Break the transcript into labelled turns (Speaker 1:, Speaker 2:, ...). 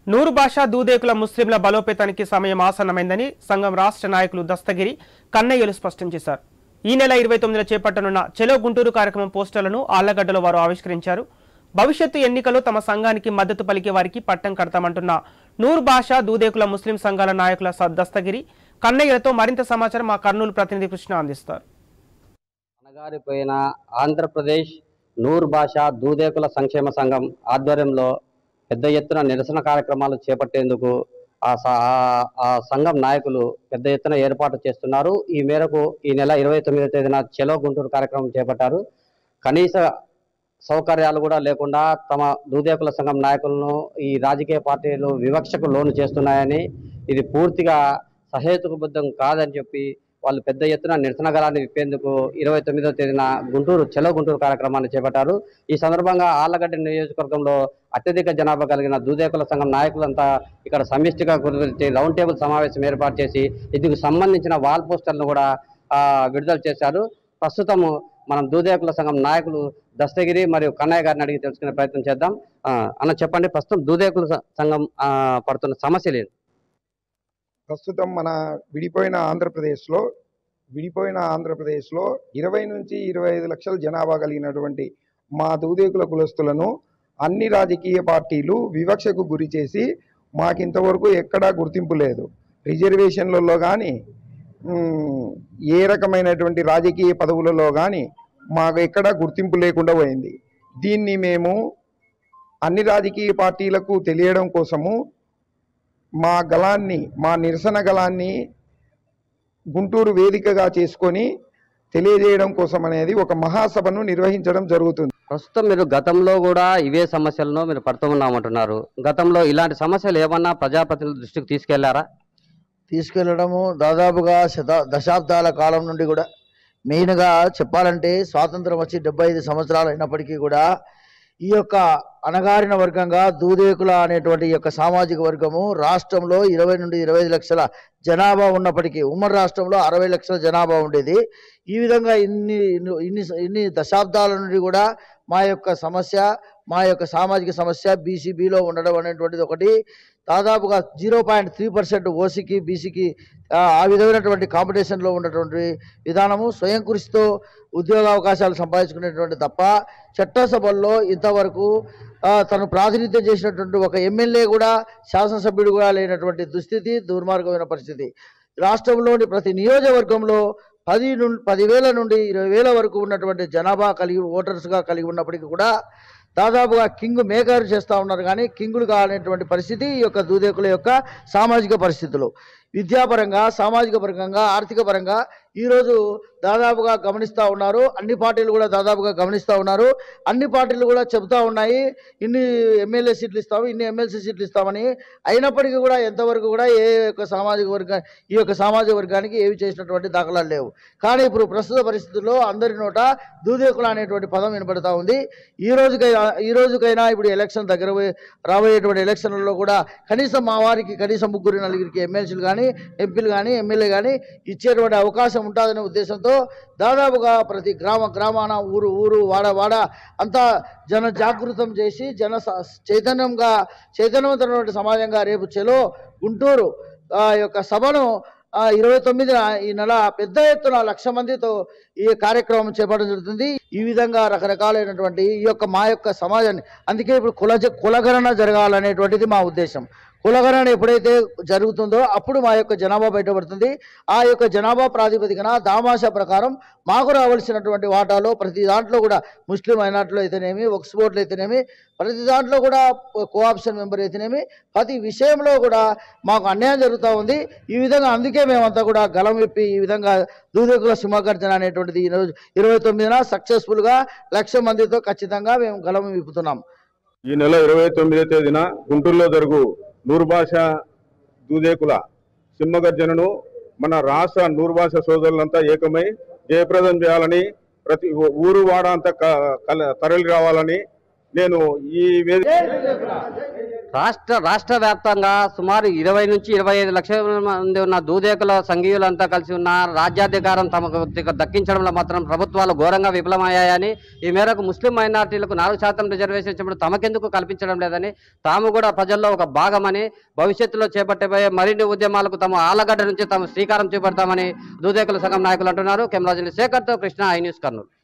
Speaker 1: నూరు భాషా దూదేకుల ముస్లింల బలోపేతానికి సమయం ఆసన్నమైందని సంఘం రాష్ట్ర నాయకులు దస్తగిరి కన్నయ్యలు స్పష్టం చేశారు ఈ నెల ఇరవై తొమ్మిదిన చేపట్టనున్న చెలో గుంటూరు కార్యక్రమం పోస్టర్లను ఆళ్లగడ్డలో వారు ఆవిష్కరించారు భవిష్యత్తు ఎన్నికల్లో తమ సంఘానికి మద్దతు పలికే వారికి పట్టం కడతామంటున్న నూరు భాషా దూదేకుల ముస్లిం సంఘాల నాయకుల స- దస్తగిరి కన్నయ్యలతో మరింత సమాచారం మా కర్నూలు ప్రతినిధి కృష్ణ అందిస్తారు
Speaker 2: అణగారిపోయిన ఆంధ్రప్రదేశ్ నూర్ భాష దూదేకుల సంక్షేమ సంఘం ఆధ్వర్యంలో పెద్ద ఎత్తున నిరసన కార్యక్రమాలు చేపట్టేందుకు ఆ స- ఆ- ఆ సంఘం నాయకులు పెద్ద ఎత్తున ఏర్పాటు చేస్తున్నారు ఈ మేరకు ఈ నెల ఇరవై తొమ్మిదో తేదీన చెలో గుంటూరు కార్యక్రమం చేపట్టారు కనీస సౌకర్యాలు కూడా లేకుండా తమ దూదేకుల సంఘం నాయకులను ఈ రాజకీయ పార్టీలు వివక్షకు లోను చేస్తున్నాయని ఇది పూర్తిగా సహేతుకబద్ధం కాదని చెప్పి వాళ్ళు పెద్ద ఎత్తున నిరసన గలాన్ని విప్పేందుకు ఇరవై తొమ్మిదవ తేదీన గుంటూరు చెలో గుంటూరు కార్యక్రమాన్ని చేపట్టారు ఈ సందర్భంగా ఆళ్లగడ్డ నియోజకవర్గంలో అత్యధిక జనాభా కలిగిన దూదేకుల సంఘం నాయకులంతా ఇక్కడ సమిష్టిగా కుదిర్చి రౌండ్ టేబుల్ సమావేశం ఏర్పాటు చేసి ఇందుకు సంబంధించిన వాల్ పోస్టర్లను కూడా ఆ, విడుదల చేశారు ప్రస్తుతము మనం దూదేకుల సంఘం నాయకులు దస్తగిరి మరియు కన్నయ్య గారిని అడిగి తెలుసుకునే ప్రయత్నం చేద్దాం ఆ, అన్న చెప్పండి ప్రస్తుతం దూదేకుల స- సంఘం ఆ, పడుతున్న సమస్యలు ఏంటి
Speaker 3: ప్రస్తుతం మన విడిపోయిన ఆంధ్రప్రదేశ్లో విడిపోయిన ఆంధ్రప్రదేశ్లో ఇరవై నుంచి ఇరవై ఐదు లక్షల జనాభా కలిగినటువంటి మా దూదేకుల కులస్తులను అన్ని రాజకీయ పార్టీలు వివక్షకు గురి చేసి మాకింతవరకు ఎక్కడా గుర్తింపు లేదు రిజర్వేషన్లలో కానీ ఏ రకమైనటువంటి రాజకీయ పదవులలో కానీ మాకు ఎక్కడా గుర్తింపు లేకుండా పోయింది దీన్ని మేము అన్ని రాజకీయ పార్టీలకు తెలియడం కోసము మా గలాన్ని మా నిరసన గలాన్ని గుంటూరు వేదికగా చేసుకొని తెలియజేయడం కోసం అనేది ఒక మహాసభను నిర్వహించడం జరుగుతుంది
Speaker 2: ప్రస్తుతం మీరు గతంలో కూడా ఇవే సమస్యలను మీరు పడుతూ ఉన్నామంటున్నారు గతంలో ఇలాంటి సమస్యలు ఏమన్నా ప్రజాప్రతినిధుల దృష్టికి తీసుకెళ్లారా
Speaker 4: తీసుకెళ్లడము దాదాపుగా శత దశాబ్దాల కాలం నుండి కూడా మెయిన్గా చెప్పాలంటే స్వాతంత్రం వచ్చి డెబ్బై ఐదు సంవత్సరాలు అయినప్పటికీ కూడా ఈ యొక్క అణగారిన వర్గంగా దూదేకుల అనేటువంటి ఈ యొక్క సామాజిక వర్గము రాష్ట్రంలో ఇరవై నుండి ఇరవై ఐదు లక్షల జనాభా ఉన్నప్పటికీ ఉమ్మడి రాష్ట్రంలో అరవై లక్షల జనాభా ఉండేది ఈ విధంగా ఇన్ని ఇన్ని ఇన్ని దశాబ్దాల నుండి కూడా మా యొక్క సమస్య మా యొక్క సామాజిక సమస్య బీసీబీలో ఉండడం అనేటువంటిది ఒకటి దాదాపుగా జీరో పాయింట్ త్రీ పర్సెంట్ ఓసీకి బీసీకి ఆ విధమైనటువంటి కాంపిటీషన్లో ఉన్నటువంటి విధానము స్వయం కృషితో ఉద్యోగ అవకాశాలు సంపాదించుకునేటువంటి తప్ప చట్టసభల్లో ఇంతవరకు ఆ, తను ప్రాతినిధ్యం చేసినటువంటి ఒక ఎమ్మెల్యే కూడా శాసనసభ్యుడు కూడా లేనటువంటి దుస్థితి దుర్మార్గమైన పరిస్థితి రాష్ట్రంలోని ప్రతి నియోజకవర్గంలో పది నుండి పదివేల నుండి ఇరవై వేల వరకు ఉన్నటువంటి జనాభా కలిగి ఓటర్స్గా కలిగి ఉన్నప్పటికీ కూడా దాదాపుగా కింగ్ మేకర్ చేస్తూ ఉన్నారు కానీ కింగులు కానటువంటి పరిస్థితి ఈ యొక్క దూదేకుల యొక్క సామాజిక పరిస్థితులు విద్యాపరంగా సామాజిక పరంగా ఆర్థిక పరంగా ఈరోజు దాదాపుగా గమనిస్తూ ఉన్నారు అన్ని పార్టీలు కూడా దాదాపుగా గమనిస్తూ ఉన్నారు అన్ని పార్టీలు కూడా చెబుతూ ఉన్నాయి ఇన్ని ఎమ్మెల్యే సీట్లు ఇస్తాము ఇన్ని ఎమ్మెల్సీ సీట్లు ఇస్తామని అయినప్పటికీ కూడా ఎంతవరకు కూడా ఏ యొక్క సామాజిక వర్గ ఈ యొక్క సామాజిక వర్గానికి ఏవి చేసినటువంటి దాఖలాలు లేవు కానీ ఇప్పుడు ప్రస్తుత పరిస్థితుల్లో అందరి నోట దూదేకుల అనేటువంటి పదం వినపడతా ఉంది ఈ రోజుకైనా ఈ రోజుకైనా ఇప్పుడు ఎలక్షన్ దగ్గర పోయి- రాబోయేటువంటి ఎలక్షన్లలో కూడా కనీసం మా వారికి కనీసం ముగ్గురు నలుగురికి ఎమ్మెల్సీలు కానీ ఎంపీలు కానీ ఎమ్మెల్యే కానీ ఇచ్చేటువంటి అవకాశం ఉంటుందనే ఉద్దేశంతో దాదాపుగా ప్రతి గ్రామ గ్రామాన ఊరు ఊరు వాడ వాడ అంతా జన జాగృతం చేసి జన స- చైతన్యంగా చైతన్యవంతమైనటువంటి సమాజంగా రేపు చెలో గుంటూరు ఆ యొక్క సభను ఆ, ఇరవై తొమ్మిదిన ఈ నెల పెద్ద ఎత్తున లక్ష మందితో ఈ కార్యక్రమం చేపట్టడం జరుగుతుంది ఈ విధంగా రకరకాలైనటువంటి ఈ యొక్క మా యొక్క సమాజాన్ని అందుకే ఇప్పుడు కుల కులగణన జరగాలనేటువంటిది మా ఉద్దేశం కులగణన ఎప్పుడైతే జరుగుతుందో అప్పుడు మా యొక్క జనాభా బయటపడుతుంది ఆ యొక్క జనాభా ప్రాతిపదికన దామాషా ప్రకారం మాకు రావాల్సినటువంటి వాటాలో ప్రతి దాంట్లో కూడా ముస్లిం మైనార్టీలో అయితేనేమి ఒక్స్ బోర్డులు అయితేనేమి ప్రతి దాంట్లో కూడా కోఆప్షన్ మెంబర్ అయితేనేమి ప్రతి విషయంలో కూడా మాకు అన్యాయం జరుగుతూ ఉంది ఈ విధంగా అందుకే మేమంతా కూడా గలం విప్పి ఈ విధంగా దూదేకుల సింహగర్జన అనేటువంటిది ఈరోజు ఇరవై తొమ్మిదిన సక్సెస్ఫుల్గా లక్ష మందితో ఖచ్చితంగా మేము గలం విప్పుతున్నాం
Speaker 5: ఈ నెల ఇరవై తొమ్మిదో తేదీన గుంటూరులో జరుగు నూరు భాష దూదేకుల సింహగర్జనను మన రాష్ట్ర నూరు భాష సోదరులంతా ఏకమై జయప్రదం చేయాలని ప్రతి ఊరు వాడ అంతా క- కల- తరలి రావాలని నేను ఈ వేదిక
Speaker 2: రాష్ట్ర రాష్ట్ర వ్యాప్తంగా సుమారు ఇరవై నుంచి ఇరవై ఐదు లక్షల మంది ఉన్న దూదేకుల సంఘీయులంతా కలిసి ఉన్న రాజ్యాధికారం తమకు దిగ- దక్కించడంలో మాత్రం ప్రభుత్వాలు ఘోరంగా విఫలమయ్యాయని ఈ మేరకు ముస్లిం మైనార్టీలకు నాలుగు శాతం రిజర్వేషన్ ఇచ్చినప్పుడు తమకెందుకు కల్పించడం లేదని తాము కూడా ప్రజల్లో ఒక భాగమని భవిష్యత్తులో చేపట్టబోయే మరిన్ని ఉద్యమాలకు తమ ఆలగడ్డ నుంచి తాము శ్రీకారం చేపడతామని దూదేకుల సంఘం నాయకులు అంటున్నారు కెమెరాజన్ శేఖర్తో కృష్ణ ఐ న్యూస్ కర్నూలు